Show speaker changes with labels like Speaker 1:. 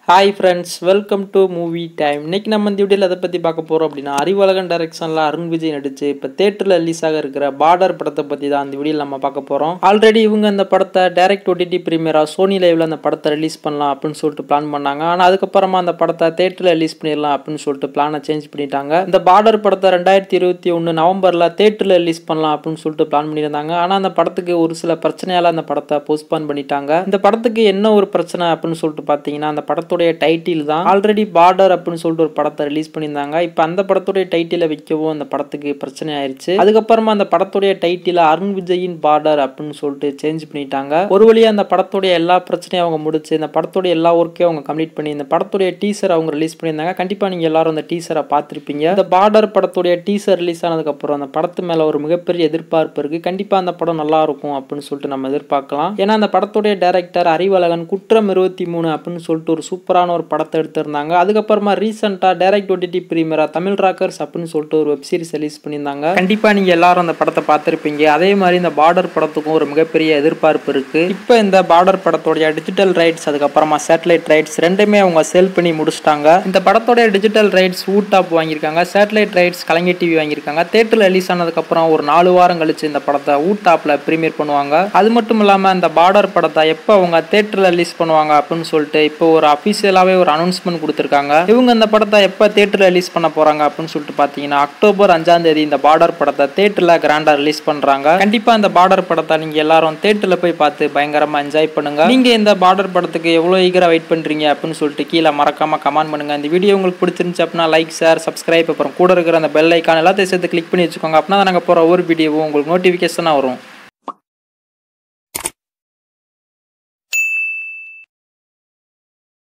Speaker 1: hi friends welcome to movie time இன்னைக்கு நம்ம இந்த வீடியோவில் எதை பற்றி பார்க்க போகிறோம் அப்படின்னா அறிவழகன் டைரக்ஷனில் அருண் விஜய் நடிச்சு இப்போ தேட்டரில் ரிலீஸ் ஆக இருக்கிற பார்டர் படத்தை பற்றி தான் இந்த வீடியோவில் நம்ம பார்க்க போகிறோம் ஆல்ரெடி இவங்க இந்த படத்தை டைரக்ட் ஓடிடி ப்ரீமியராக சோனி லைவில் அந்த படத்தை ரிலீஸ் பண்ணலாம் அப்படின்னு சொல்லிட்டு பிளான் பண்ணாங்க ஆனால் அதுக்கப்புறமா அந்த படத்தை தேட்டரில் ரிலீஸ் பண்ணிடலாம் அப்படின்னு சொல்லிட்டு பிளானை சேஞ்ச் பண்ணிட்டாங்க இந்த பார்டர் படத்தை ரெண்டாயிரத்தி இருபத்தி ஒன்று நவம்பரில் தேட்டரில் ரிலீஸ் பண்ணலாம் அப்படின்னு சொல்லிட்டு பிளான் பண்ணியிருந்தாங்க ஆனால் அந்த படத்துக்கு ஒரு சில பிரச்சனையால் அந்த படத்தை போஸ்ட்பான் பண்ணிட்டாங்க இந்த படத்துக்கு என்ன ஒரு பிரச்சனை அப்படின்னு சொல்லிட்டு பார்த்தீங்கன்னா அந்த படத்துடைய டைட்டில் தான் ஆல்ரெடி பார்டர் அப்படின்னு சொல்லிட்டு ஒரு படத்தை ரிலீஸ் பண்ணியிருந்தாங்க இப்போ அந்த படத்துடைய டைட்டிலை வைக்கவும் அந்த படத்துக்கு பிரச்சனை ஆயிருச்சு அதுக்கப்புறமா அந்த படத்துடைய டைட்டில அருண் விஜயின் பார்டர் அப்படின்னு சொல்லிட்டு சேஞ்ச் பண்ணிட்டாங்க ஒரு வழியா அந்த படத்துடைய எல்லா பிரச்சனையும் அவங்க முடிச்சு இந்த படத்துடைய எல்லா ஒர்க்கையும் அவங்க கம்ப்ளீட் பண்ணி இந்த படத்துடைய டீசர் அவங்க ரிலீஸ் பண்ணியிருந்தாங்க கண்டிப்பா நீங்க எல்லாரும் அந்த டீசரை பார்த்துருப்பீங்க இந்த பார்டர் படத்துடைய டீசர் ரிலீஸ் ஆனதுக்கப்புறம் அந்த படத்து மேல ஒரு மிகப்பெரிய எதிர்பார்ப்பு இருக்கு கண்டிப்பா அந்த படம் நல்லா இருக்கும் அப்படின்னு சொல்லிட்டு நம்ம எதிர்பார்க்கலாம் ஏன்னா அந்த படத்துடைய டைரக்டர் அறிவழகன் குற்றம் இருபத்தி மூணு அப்படின்னு சொல்லிட்டு ஒரு சூப்பரான ஒரு படத்தை எடுத்திருந்தாங்க அதுக்கப்புறமா ரீசெண்டாக டைரக்ட் ஓடிடி ப்ரீமியரா தமிழ் ராக்கர்ஸ் அப்படின்னு சொல்லிட்டு ஒரு வெப் சீரிஸ் ரிலீஸ் பண்ணியிருந்தாங்க கண்டிப்பா நீங்க எல்லாரும் அந்த படத்தை பார்த்துருப்பீங்க அதே மாதிரி இந்த பார்டர் படத்துக்கும் ஒரு மிகப்பெரிய எதிர்பார்ப்பு இருக்கு இப்போ இந்த பார்டர் படத்தோடைய டிஜிட்டல் ரைட்ஸ் அதுக்கப்புறமா சேட்டலைட் ரைட்ஸ் ரெண்டுமே அவங்க சேல் பண்ணி முடிச்சிட்டாங்க இந்த படத்தோடைய டிஜிட்டல் ரைட்ஸ் ஊட்டாப் வாங்கியிருக்காங்க சேட்டலைட் ரைட்ஸ் கலைஞர் டிவி வாங்கியிருக்காங்க தேட்டரில் ரிலீஸ் ஆனதுக்கப்புறம் ஒரு நாலு வாரம் கழிச்சு இந்த படத்தை ஊட்டாப்ல ப்ரீமியர் பண்ணுவாங்க அது மட்டும் இல்லாமல் இந்த பார்டர் படத்தை எப்போ அவங்க தேட்டரில் ரிலீஸ் பண்ணுவாங்க அப்படின்னு சொல்லிட்டு இப்போ ஒரு அஃபிஷியலாகவே ஒரு அனௌன்ஸ்மெண்ட் கொடுத்துருக்காங்க இவங்க இந்த படத்தை எப்போ தேட்டரில் ரிலீஸ் பண்ண போகிறாங்க அப்படின்னு சொல்லிட்டு பார்த்தீங்கன்னா அக்டோபர் அஞ்சாம் தேதி இந்த பார்டர் படத்தை தேட்டரில் கிராண்டாக ரிலீஸ் பண்ணுறாங்க கண்டிப்பாக இந்த பார்டர் படத்தை நீங்கள் எல்லாரும் தேட்டரில் போய் பார்த்து பயங்கரமாக என்ஜாய் பண்ணுங்க நீங்கள் இந்த பார்டர் படத்துக்கு எவ்வளோ ஈகராக வெயிட் பண்ணுறீங்க அப்படின்னு சொல்லிட்டு கீழே மறக்காம கமெண்ட் பண்ணுங்க இந்த வீடியோ உங்களுக்கு பிடிச்சிருந்துச்சு அப்படின்னா லைக் ஷேர் சப்ஸ்கிரைப் அப்புறம் கூட இருக்கிற அந்த பெல் ஐக்கான் எல்லாத்தையும் சேர்த்து கிளிக் பண்ணி வச்சுக்கோங்க அப்படின்னா நாங்கள் போகிற ஒவ்வொரு வீடியோவும் உங்களுக்கு நோட்டிஃபிகேஷனாக வரும்